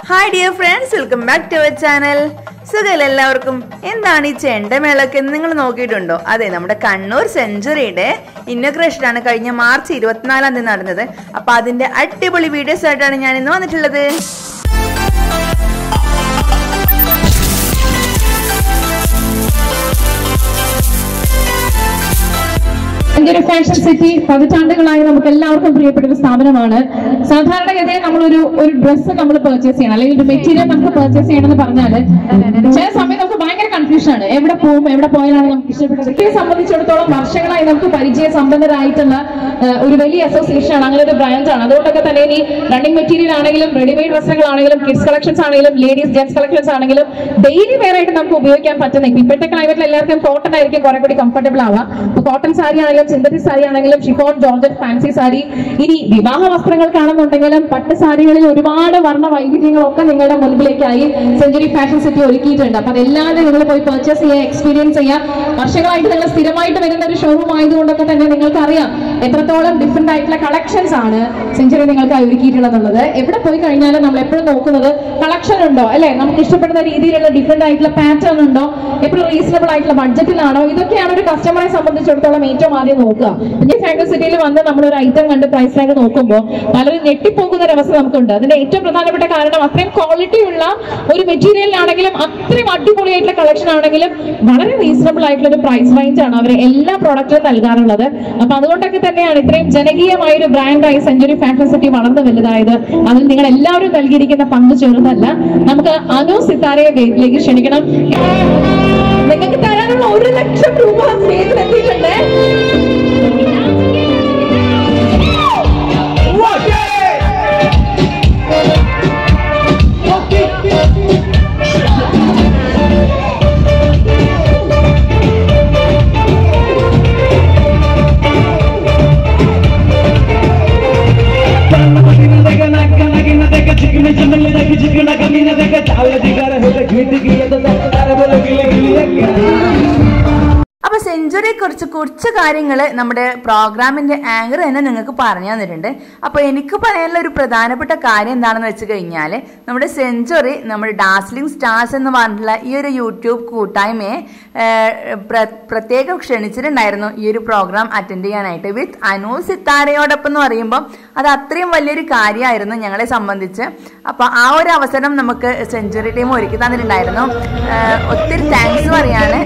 Hi dear friends welcome back to our channel സുഖം എല്ലാവർക്കും എന്താണ് ഈ ചെണ്ടമേളൊക്കെ എന്ന് നിങ്ങൾ നോക്കിയിട്ടുണ്ടോ അതെ നമ്മുടെ കണ്ണൂർ സെഞ്ചുറിയുടെ ഇന്നോഗ്രേഷൻ ആണ് കഴിഞ്ഞ മാർച്ച് ഇരുപത്തിനാലാം തീയതി നടന്നത് അപ്പൊ അതിന്റെ അടിപൊളി വീഡിയോസ് ആയിട്ടാണ് ഞാൻ ഇന്ന് വന്നിട്ടുള്ളത് എൻ്റെ ഒരു ഫാഷൻ സിറ്റി പതിറ്റാണ്ടുകളായി നമുക്ക് എല്ലാവർക്കും പ്രിയപ്പെട്ട ഒരു സ്ഥാപനമാണ് സാധാരണഗതിയിൽ നമ്മളൊരു ഒരു ഡ്രസ്സ് നമ്മൾ പർച്ചേസ് ചെയ്യണം അല്ലെങ്കിൽ ഒരു മെറ്റീരിയൽ നമുക്ക് പർച്ചേസ് ചെയ്യണം എന്ന് പറഞ്ഞാൽ ചില സമയം നമുക്ക് ഭയങ്കര കൺഫ്യൂഷൻ ആണ് എവിടെ പോകും എവിടെ പോയാലാണ് നമുക്ക് ഇഷ്ടപ്പെട്ടത് ഇവരെ സംബന്ധിച്ചിടത്തോളം വർഷങ്ങളായി നമുക്ക് പരിചയ സമ്പന്നരായിട്ടുള്ള ആ, ഒരു വലിയ അസോസിയേഷൻ ആണ് അങ്ങനെ ഒരു ബ്രാൻഡാണ് അതുകൊണ്ടൊക്കെ തന്നെ ഇനി റണ്ണിങ് മെറ്റീരിയൽ ആണെങ്കിലും റെഡിമെയ്ഡ് വസ്ത്രങ്ങളാണെങ്കിലും കിഡ്സ് കളക്ഷൻസ് ആണെങ്കിലും ലേഡീസ് ജെന്റ്സ് കളക്ഷൻസ് ആണെങ്കിലും ഡെയിലി വെയർ ആയിട്ട് നമുക്ക് ഉപയോഗിക്കാൻ പറ്റുന്ന ഇപ്പൊ ഇപ്പോഴത്തെ ക്ലൈമറ്റിൽ എല്ലാവർക്കും കോട്ടൺ ആയിരിക്കും കുറെ കൂടി കംഫർട്ടബിൾ ആവുക അപ്പൊ കോട്ടൺ സാരി ആണെങ്കിലും സിന്തറ്റിക് സാരി ആണെങ്കിലും ഷിഫോൺ ജോർജറ്റ് ഫാൻസി സാരി ഇനി വിവാഹ വസ്ത്രങ്ങൾക്കാണെന്നുണ്ടെങ്കിലും പട്ട് സാരികളിൽ ഒരുപാട് വർണ്ണ വൈവിധ്യങ്ങളൊക്കെ നിങ്ങളുടെ മുൻപിലേക്കായി സെഞ്ചുറി ഫാഷൻ സിറ്റി ഒരുക്കിയിട്ടുണ്ട് അപ്പൊ അതെല്ലാം നിങ്ങൾ പോയി പർച്ചേസ് ചെയ്യുക എക്സ്പീരിയൻസ് ചെയ്യുക വർഷങ്ങളായിട്ട് നിങ്ങൾ സ്ഥിരമായിട്ട് വരുന്ന ഒരു ഷോറൂം ആയതുകൊണ്ടൊക്കെ തന്നെ നിങ്ങൾക്ക് അറിയാം എത്രത്തോളം ഡിഫറെന്റ് ആയിട്ടുള്ള കളക്ഷൻസ് ആണ് സെഞ്ചുറി നിങ്ങൾക്ക് ഒരുക്കിയിട്ടുള്ളത് എവിടെ പോയി കഴിഞ്ഞാലും നമ്മൾ എപ്പോഴും നോക്കുന്നത് കളക്ഷൻ ഉണ്ടോ അല്ലെ നമുക്ക് ഇഷ്ടപ്പെടുന്ന രീതിയിലുള്ള ഡിഫറെന്റ് ആയിട്ടുള്ള പാറ്റേൺ ഉണ്ടോ എപ്പോഴും റീസണബിൾ ആയിട്ടുള്ള ബഡ്ജറ്റിലാണോ ഇതൊക്കെയാണ് ഒരു കസ്റ്റമറെ സംബന്ധിച്ചിടത്തോളം ഏറ്റവും ആദ്യം നോക്കുക ഈ ഫാക്ടറി സിറ്റിയിൽ വന്ന് നമ്മൾ ഒരു ഐറ്റം കണ്ട് പ്രൈസ് ടാഗ് നോക്കുമ്പോൾ പലരും ഞെട്ടിപ്പോകുന്ന ഒരു അവസ്ഥ നമുക്കുണ്ട് അതിന്റെ ഏറ്റവും പ്രധാനപ്പെട്ട കാരണം അത്രയും ക്വാളിറ്റി ഉള്ള ഒരു മെറ്റീരിയലിനാണെങ്കിലും അത്രയും അടിപൊളിയായിട്ടുള്ള കളക്ഷൻ ആണെങ്കിലും വളരെ റീസണബിൾ ആയിട്ടുള്ള ഒരു പ്രൈസ് റേഞ്ച് ആണ് അവർ എല്ലാ പ്രോഡക്റ്റും നൽകാറുള്ളത് അപ്പൊ അതുകൊണ്ടൊക്കെ തന്നെയാണ് ഇത്രയും ജനകീയമായ ഒരു ബ്രാൻഡായി സെഞ്ചുറി ഫാഷൻ സിറ്റി വളർന്നു വലുതായത് അതിൽ നിങ്ങൾ എല്ലാവരും നൽകിയിരിക്കുന്ന പങ്ക് ചെറുതല്ല നമുക്ക് അനു സിത്താരയെ ഗേറ്റിലേക്ക് ക്ഷണിക്കണം നിങ്ങൾക്ക് തരാനുള്ള ഒരു ലക്ഷം രൂപ സ്റ്റേജിൽ എത്തിയിട്ടുണ്ട് അപ്പൊ സെഞ്ചുറിയെ കുറിച്ച് കുറച്ച് കാര്യങ്ങൾ നമ്മുടെ പ്രോഗ്രാമിന്റെ ആങ്കർ തന്നെ നിങ്ങൾക്ക് പറഞ്ഞു തന്നിട്ടുണ്ട് അപ്പൊ എനിക്ക് പറയാനുള്ള ഒരു പ്രധാനപ്പെട്ട കാര്യം എന്താണെന്ന് വെച്ച് കഴിഞ്ഞാൽ നമ്മുടെ സെഞ്ചുറി നമ്മുടെ ഡാസ്ലിംഗ് സ്റ്റാർസ് എന്ന് പറഞ്ഞിട്ടുള്ള ഈ ഒരു യൂട്യൂബ് കൂട്ടായ്മയെ ഏഹ്, പ്ര- പ്രത്യേകം ക്ഷണിച്ചിട്ടുണ്ടായിരുന്നു ഈ ഒരു പ്രോഗ്രാം അറ്റൻഡ് ചെയ്യാനായിട്ട് വിത്ത് അനു സിത്താരയോടൊപ്പം എന്ന് പറയുമ്പോൾ അത് അത്രയും വലിയൊരു കാര്യമായിരുന്നു ഞങ്ങളെ സംബന്ധിച്ച് അപ്പൊ ആ ഒരു അവസരം നമുക്ക് സെഞ്ചുറി ടീം ഒരുക്കി തന്നിട്ടുണ്ടായിരുന്നു ഏഹ്, ഒത്തിരി താങ്ക്സ് പറയാണ്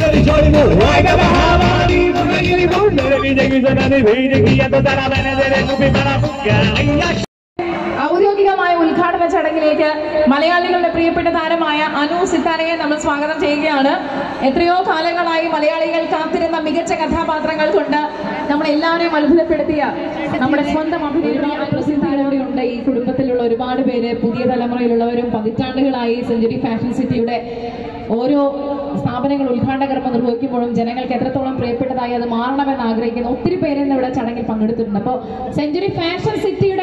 ഔദ്യോഗികമായ ഉദ്ഘാടന ചടങ്ങിലേക്ക് മലയാളികളുടെ പ്രിയപ്പെട്ട താരമായ അനു സിത്താരയെ നമ്മൾ സ്വാഗതം ചെയ്യുകയാണ് എത്രയോ കാലങ്ങളായി മലയാളികൾ കാത്തിരുന്ന മികച്ച കഥാപാത്രങ്ങൾ കൊണ്ട് നമ്മളെല്ലാവരെയും അത്ഭുതപ്പെടുത്തിയ നമ്മുടെ സ്വന്തം അഭിനേത്രി അനു സിത്താര ഇവിടെ ഉണ്ട് ഈ കുടുംബത്തിലുള്ള ഒരുപാട് പേര് പുതിയ തലമുറയിലുള്ളവരും പതിറ്റാണ്ടുകളായി സെഞ്ചുറി ഫാഷൻ സിറ്റിയുടെ ഓരോ സ്ഥാപനങ്ങൾ ഉദ്ഘാടന കർമ്മം നിർവഹിക്കുമ്പോഴും ജനങ്ങൾക്ക് എത്രത്തോളം പ്രിയപ്പെട്ടതായി അത് മാറണമെന്ന് ആഗ്രഹിക്കുന്ന ഒത്തിരി പേര് ഇന്ന് ഇവിടെ ചടങ്ങിൽ പങ്കെടുത്തിട്ടുണ്ട് അപ്പോൾ സെഞ്ചുറി ഫാഷൻ സിറ്റിയുടെ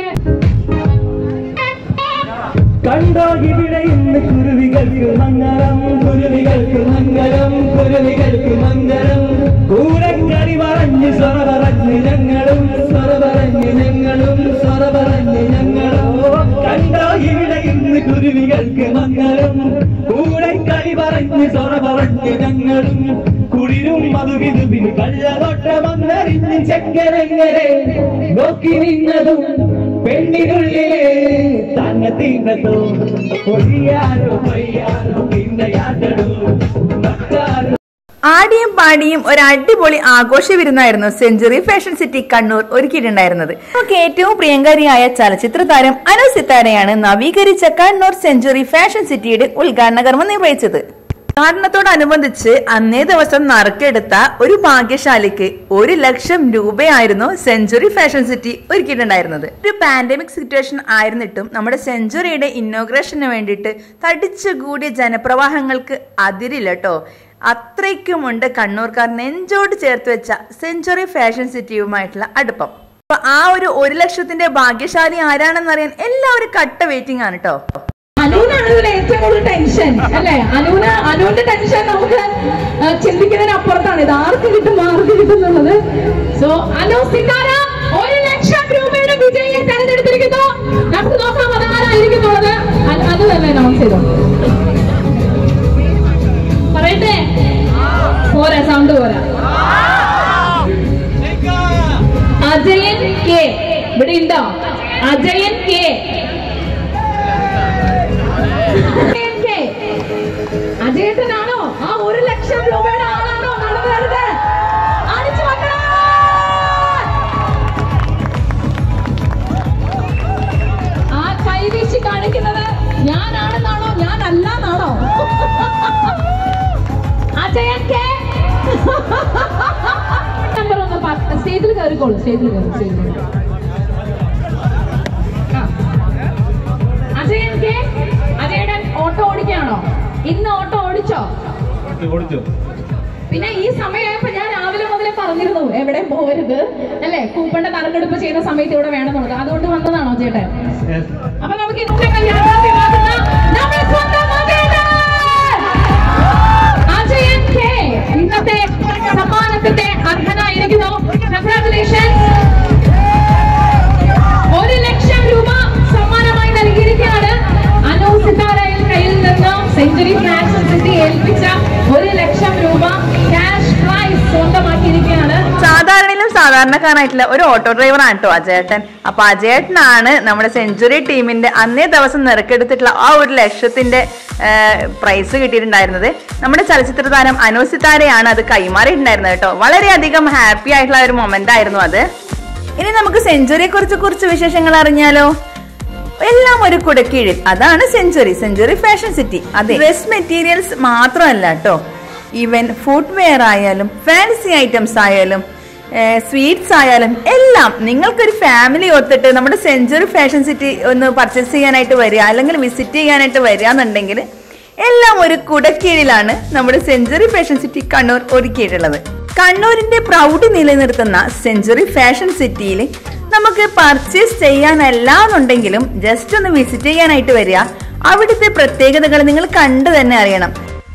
കണ്ടോ ഇവിടെ ഇന്ന് കുരുവികൾക്ക് മംഗളം കുരുവികൾക്ക് മംഗളം കുരുവികൾക്ക് മംഗളം കൂടക്കറി പറഞ്ഞ് സ്വറ പറഞ്ഞ് ഞങ്ങളും സ്വറ പറഞ്ഞ് ഞങ്ങളും സ്വറ പറഞ്ഞ് ഞങ്ങളും കണ്ടോ ഇവിടെ ഇന്ന് കുരുവികൾക്ക് മംഗളം കൂടക്കറി പറഞ്ഞ് സ്വറ പറഞ്ഞ് ഞങ്ങളും കുളിരും മധുവിധുവിന് കള്ളതൊട്ട വന്നറിഞ്ഞ് ചക്കരങ്ങരെ നോക്കി നിന്നതും പെണ്ണിനുള്ളിലെ തന്ന തീന്നതോ പൊയ്യാരോ പൊയ്യാരോ പിന്നയാട്ടടോ മറ്റാരോ ആടിയും പാടിയും ഒരു അടിപൊളി ആഘോഷ വിരുന്നായിരുന്നു സെഞ്ചുറി ഫാഷൻ സിറ്റി കണ്ണൂർ ഒരുക്കിയിട്ടുണ്ടായിരുന്നത് നമുക്ക് ഏറ്റവും പ്രിയങ്കരിയായ ചലച്ചിത്ര താരം അനു സിത്താരയാണ് നവീകരിച്ച കണ്ണൂർ സെഞ്ചുറി ഫാഷൻ സിറ്റിയുടെ ഉദ്ഘാടന കർമ്മം നിർവഹിച്ചത് ഉദ്ഘാടനത്തോടനുബന്ധിച്ച് അന്നേ ദിവസം നറുക്കെടുത്ത ഒരു ഭാഗ്യശാലിക്ക് ഒരു ലക്ഷം രൂപയായിരുന്നു സെഞ്ചുറി ഫാഷൻ സിറ്റി ഒരുക്കിയിട്ടുണ്ടായിരുന്നത് ഒരു പാൻഡമിക് സിറ്റുവേഷൻ ആയിരുന്നിട്ടും നമ്മുടെ സെഞ്ചുറിയുടെ ഇന്നോഗ്രേഷന് വേണ്ടിയിട്ട് തടിച്ചുകൂടിയ ജനപ്രവാഹങ്ങൾക്ക് അതിരില്ല കേട്ടോ അത്രയ്ക്കുമുണ്ട് കണ്ണൂർക്കാർ നെഞ്ചോട് ചേർത്ത് വെച്ച സെഞ്ചുറി ഫാഷൻ സിറ്റിയുമായിട്ടുള്ള അടുപ്പം അപ്പൊ ആ ഒരു ഒരു ലക്ഷത്തിന്റെ ഭാഗ്യശാലി ആരാണെന്നറിയാൻ എല്ലാവരും കട്ട വെയിറ്റിംഗ് ആണ് കേട്ടോ അനുവിനാണ് ഇതിൽ ഏറ്റവും കൂടുതൽ ടെൻഷൻ അല്ലെ അനുവിന് അനുവിന്റെ ടെൻഷൻ നമുക്ക് ആ, ചിന്തിക്കുന്നതിന് അപ്പുറത്താണ് ഇത് ആർക്ക് കിട്ടും ആർക്ക് കിട്ടും എന്നുള്ളത് സോ അനു സിത്താര ഒരു ലക്ഷം രൂപയുടെ വിജയം തെരഞ്ഞെടുത്തിരിക്കുന്നു നമുക്ക് നോക്കാം അത് ആരായിരിക്കുന്നുള്ളത് അത് അത് തന്നെ അനൗൺസ് ചെയ്തോ പറയട്ടെ പോരാ സൗണ്ട് പോരാ അജയൻ കെ ഇവിടെ ഉണ്ടോ അജയൻ കെ അജയൻ കെ അജയേട്ടനാണോ ആ ഒരു ലക്ഷം രൂപയുടെ ആളാണോ നടന്നു വരുന്നത് അടിച്ചു മക്കളെ ആ കൈവീശി കാണിക്കുന്നത് ഞാനാണെന്നാണോ ഞാനല്ലെന്നാണോ അജയൻ കെ നമ്പർ ഒന്ന് പത്ത് സ്റ്റേജിൽ കയറിക്കോളൂ സ്റ്റേജിൽ കയറി സ്റ്റേജിൽ കയറി ആ. അജയൻ കെ അജയൻ ഓട്ടോ ഓടിക്കുകയാണോ ഇന്ന് ഓട്ടോ ഓടിച്ചോ ഓടിച്ചോ പിന്നെ ഈ സമയമായപ്പോ ഞാൻ രാവിലെ മുതലേ പറഞ്ഞിരുന്നു എവിടെ പോകരുത് അല്ലേ കൂപ്പന്റെ നറുക്കെടുപ്പ് ചെയ്ത സമയത്ത് ഇവിടെ വേണമെന്നുള്ളത് അതുകൊണ്ട് വന്നതാണോ ചേട്ടൻ അപ്പൊ നമുക്ക് ഇന്നത്തെ കല്യാണത്തിൽ നടത്തുന്ന നമ്മുടെ സ്വന്തം അജയൻ! അജയൻ കെ ഇന്നത്തെ സമ്മാനത്തിന്റെ അർഹനായിരിക്കുന്നു കൺഗ്രാറ്റുലേഷൻസ് ഒരു ലക്ഷം രൂപ സമ്മാനമായി നൽകിയിരിക്കുകയാണ് അനു സിത്താരയിൽ കയ്യിൽ നിന്ന് സെഞ്ചുറി ഫാഷൻ സിറ്റി ഏൽപ്പിച്ച ഒരു ലക്ഷം രൂപ ക്യാഷ് പ്രൈസ് സ്വന്തമാക്കിയിരിക്കുകയാണ് സാധാരണയിലും സാധാരണക്കാരനായിട്ടുള്ള ഒരു ഓട്ടോ ഡ്രൈവറാണ് കേട്ടോ അജയേട്ടൻ അപ്പൊ അജയേട്ടനാണ് നമ്മുടെ സെഞ്ചുറി ടീമിന്റെ അന്നേ ദിവസം നിറക്കെടുത്തിട്ടുള്ള ആ ഒരു ലക്ഷത്തിന്റെ പ്രൈസ് കിട്ടിയിട്ടുണ്ടായിരുന്നത് നമ്മുടെ ചലച്ചിത്ര താരം അനുസിതാരയാണ് അത് കൈമാറിയിട്ടുണ്ടായിരുന്നത് കേട്ടോ വളരെയധികം ഹാപ്പി ആയിട്ടുള്ള ഒരു മൊമെന്റ് ആയിരുന്നു അത് ഇനി നമുക്ക് സെഞ്ചുറിയെ കുറിച്ച് കുറച്ച് വിശേഷങ്ങൾ അറിഞ്ഞാലോ എല്ലാം ഒരു കുടക്കീഴിൽ അതാണ് സെഞ്ചുറി സെഞ്ചുറി ഫാഷൻ സിറ്റി അതെ ഡ്രസ് മെറ്റീരിയൽസ് മാത്രമല്ല കേട്ടോ ഈവൻ ഫുട്വെയർ ആയാലും ഫാൻസി ഐറ്റംസ് ആയാലും സ്വീറ്റ്സ് ആയാലും എല്ലാം നിങ്ങൾക്കൊരു ഫാമിലി ഒത്തിട്ട് നമ്മുടെ സെഞ്ചുറി ഫാഷൻ സിറ്റി ഒന്ന് പർച്ചേസ് ചെയ്യാനായിട്ട് വരിക അല്ലെങ്കിൽ വിസിറ്റ് ചെയ്യാനായിട്ട് വരിക എന്നുണ്ടെങ്കിൽ എല്ലാം ഒരു കുടക്കീഴിലാണ് നമ്മുടെ സെഞ്ചുറി ഫാഷൻ സിറ്റി കണ്ണൂർ ഒരുക്കിയിട്ടുള്ളത് കണ്ണൂരിന്റെ പ്രൗഢി നിലനിർത്തുന്ന സെഞ്ചുറി ഫാഷൻ സിറ്റിയിൽ നമുക്ക് പർച്ചേസ് ചെയ്യാനല്ല എന്നുണ്ടെങ്കിലും ജസ്റ്റ് ഒന്ന് വിസിറ്റ് ചെയ്യാനായിട്ട് വരിക അവിടുത്തെ പ്രത്യേകതകൾ നിങ്ങൾ കണ്ടു തന്നെ അറിയണം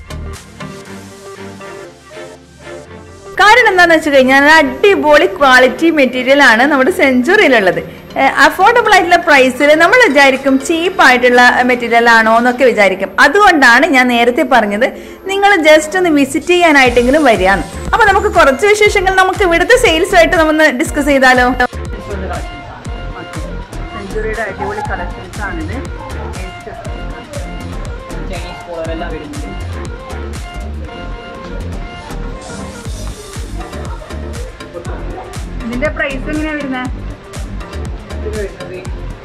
കാരണം എന്താണെന്ന് വെച്ച് കഴിഞ്ഞാൽ അടിപൊളി ക്വാളിറ്റി മെറ്റീരിയൽ ആണ് നമ്മുടെ സെഞ്ചുറിയിലുള്ളത് അഫോർഡബിൾ ആയിട്ടുള്ള പ്രൈസിൽ നമ്മൾ വിചാരിക്കും ചീപ്പ് ആയിട്ടുള്ള മെറ്റീരിയൽ ആണോ എന്നൊക്കെ വിചാരിക്കും അതുകൊണ്ടാണ് ഞാൻ നേരത്തെ പറഞ്ഞത് നിങ്ങൾ ജസ്റ്റ് ഒന്ന് വിസിറ്റ് ചെയ്യാനായിട്ടെങ്കിലും വരികയാണ് അപ്പൊ നമുക്ക് കുറച്ച് വിശേഷങ്ങൾ നമുക്ക് ഇവിടുത്തെ സെയിൽസ് ആയിട്ട് നമ്മൾ ഡിസ്കസ് ചെയ്താലോ സെഞ്ചുറിയുടെ അടിപൊളി കളക്ഷൻസ് ആണിത് ചൈനീസ് കോളർ എല്ലാം വരുന്നുണ്ട് ഇതിന്റെ പ്രൈസ് എങ്ങനെയാ വരുന്നത് ഇത് വരുന്നത്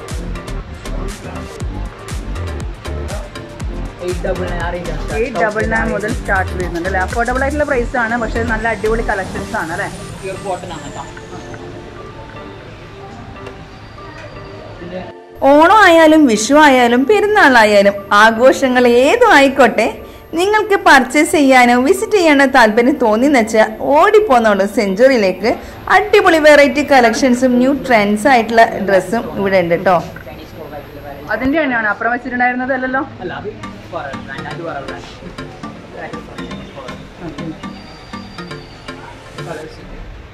എയ്റ്റ് ഡബിൾ നയൻ ആ range ആണ്. എയ്റ്റ് ഡബിൾ നയൻ മുതൽ സ്റ്റാർട്ട് വരുന്നുണ്ട് അല്ലേ അഫോർഡബിൾ ആയിട്ടുള്ള പ്രൈസ് ആണ് പക്ഷെ നല്ല അടിപൊളി കളക്ഷൻസ് ആണ് അല്ലേ Pure cotton ആണ് കേട്ടോ പിന്നെ ഓണം ആയാലും വിഷു ആയാലും പെരുന്നാളായാലും ആഘോഷങ്ങൾ ഏതും ആയിക്കോട്ടെ നിങ്ങൾക്ക് പർച്ചേസ് ചെയ്യാനോ വിസിറ്റ് ചെയ്യാനോ താല്പര്യം തോന്നിയെന്ന് വെച്ചാൽ ഓടിപ്പോന്നോളൂ സെഞ്ചുറിയിലേക്ക് അടിപൊളി വെറൈറ്റി കളക്ഷൻസും ന്യൂ ട്രെൻഡ്സ് ആയിട്ടുള്ള ഡ്രസ്സും ഇവിടെ ഉണ്ട് കേട്ടോ ചൈനീസ് കോളർ ആയിട്ടുള്ള variety. അതിന്റെ തന്നെയാണ് അപ്പുറം വെച്ചിട്ടുണ്ടായിരുന്നത് അല്ലല്ലോ അല്ല അത് വേറെ brand, അത് വേറെ brand. Chinese collar. Colours ഉണ്ട്.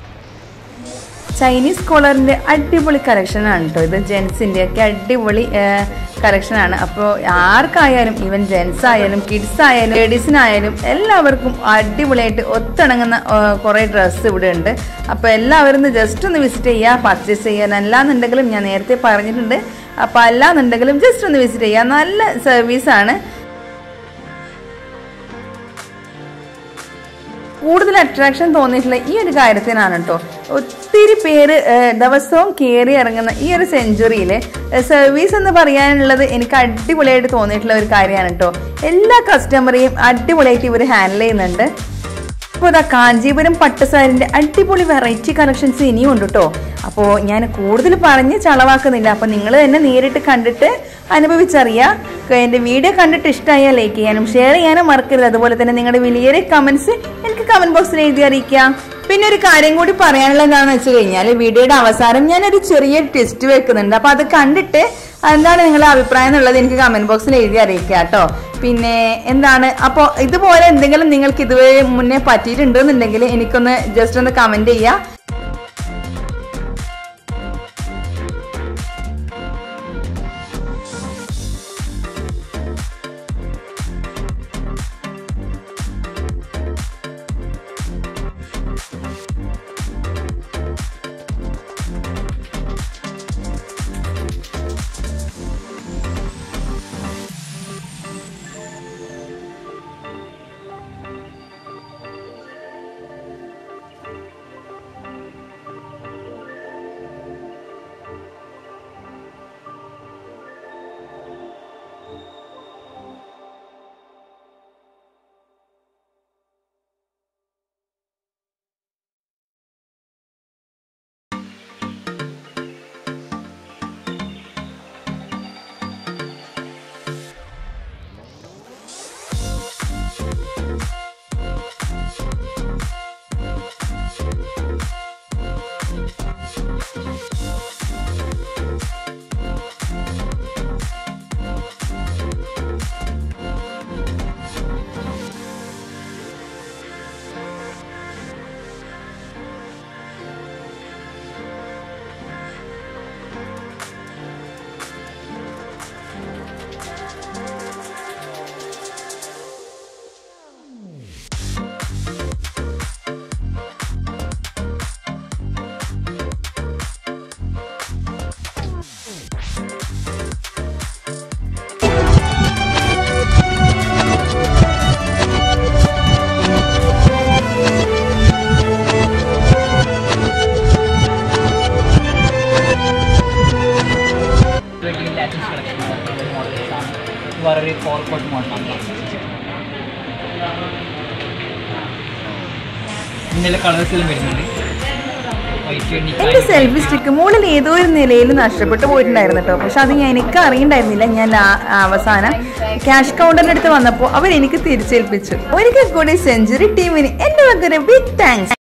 ചൈനീസ് കോളറിന്റെ അടിപൊളി കളക്ഷൻ ആണ് കേട്ടോ ഇത് ജെൻസിന്റെ ഒക്കെ അടിപൊളി കളക്ഷൻ ആണ് അപ്പോൾ ആർക്കായാലും ഈവൻ ജെൻസ് ആയാലും കിഡ്സ് ആയാലും ലേഡീസിനായാലും എല്ലാവർക്കും അടിപൊളിയായിട്ട് ഒത്തിണങ്ങുന്ന കുറേ ഡ്രസ്സ് ഇവിടെ ഉണ്ട് അപ്പോൾ എല്ലാവരും ജസ്റ്റ് ഒന്ന് വിസിറ്റ് ചെയ്യുക പർച്ചേസ് ചെയ്യാൻ അല്ലാന്നുണ്ടെങ്കിലും ഞാൻ നേരത്തെ പറഞ്ഞിട്ടുണ്ട് അപ്പോൾ അല്ലാന്നുണ്ടെങ്കിലും ജസ്റ്റ് ഒന്ന് വിസിറ്റ് ചെയ്യുക നല്ല സർവീസാണ് കൂടുതൽ അട്രാക്ഷൻ തോന്നിയിട്ടുള്ള ഈ ഒരു കാര്യത്തിനാണ് കേട്ടോ ഒത്തിരി പേര് ഏഹ്, ദിവസവും കയറി ഇറങ്ങുന്ന ഈ ഒരു സെഞ്ചുറിയിൽ സർവീസ് എന്ന് പറയാനുള്ളത് എനിക്ക് അടിപൊളിയായിട്ട് തോന്നിയിട്ടുള്ള ഒരു കാര്യമാണ് കേട്ടോ എല്ലാ കസ്റ്റമറെയും അടിപൊളിയായിട്ട് ഇവർ ഹാൻഡിൽ ചെയ്യുന്നുണ്ട് അപ്പോൾ ഇതാ കാഞ്ചീപുരം പട്ടുസാരിന്റെ അടിപൊളി വെറൈറ്റി കളക്ഷൻസ് ഇനിയും ഉണ്ട് കേട്ടോ അപ്പോൾ ഞാൻ കൂടുതൽ പറഞ്ഞ് ചളവാക്കുന്നില്ല അപ്പോൾ നിങ്ങൾ തന്നെ നേരിട്ട് കണ്ടിട്ട് അനുഭവിച്ചറിയാം എൻ്റെ വീഡിയോ കണ്ടിട്ട് ഇഷ്ടമായാൽ ലൈക്ക് ചെയ്യാനും ഷെയർ ചെയ്യാനും മറക്കരുത് അതുപോലെ തന്നെ നിങ്ങളുടെ വലിയ കമന്റ്സ് എനിക്ക് കമന്റ് ബോക്സിൽ എഴുതി അറിയിക്കാം പിന്നെ ഒരു കാര്യം കൂടി പറയാനുള്ളത് എന്താണെന്ന് വെച്ച് കഴിഞ്ഞാൽ വീഡിയോയുടെ അവസാനം ഞാനൊരു ചെറിയ ടെസ്റ്റ് വെക്കുന്നുണ്ട് അപ്പോൾ അത് കണ്ടിട്ട് എന്താണ് നിങ്ങളുടെ അഭിപ്രായം എന്നുള്ളത് എനിക്ക് കമന്റ് ബോക്സിൽ എഴുതി അറിയിക്കുക കേട്ടോ പിന്നെ എന്താണ് അപ്പോൾ ഇതുപോലെ എന്തെങ്കിലും നിങ്ങൾക്ക് ഇതുവരെ മുന്നേ പറ്റിയിട്ടുണ്ടെന്നുണ്ടെങ്കിൽ എനിക്കൊന്ന് ജസ്റ്റ് ഒന്ന് കമന്റ് ചെയ്യുക കളർ ഫോർ കോട്ട് മോഡലാണ് ഇന്നലെ കളേഴ്സ് എല്ലാം വരുന്നുണ്ട് വൈറ്റ് എന്റെ സെൽഫി സ്റ്റിക്ക് മുകളിൽ ഏതോ ഒരു നിലയിൽ നഷ്ടപ്പെട്ടു പോയിട്ടുണ്ടായിരുന്നു കേട്ടോ പക്ഷെ അത് ഞാൻ എനിക്ക് അറിയണ്ടായിരുന്നില്ല ഞാൻ ലാ- അവസാനം ക്യാഷ് കൗണ്ടറിന്റെ അടുത്ത് വന്നപ്പോൾ അവർ എനിക്ക് തിരിച്ചേൽപ്പിച്ചു ഒരിക്കൽ കൂടി സെഞ്ചുറി ടീമിന് എന്റെ വകൊരു ബിഗ് താങ്ക്സ്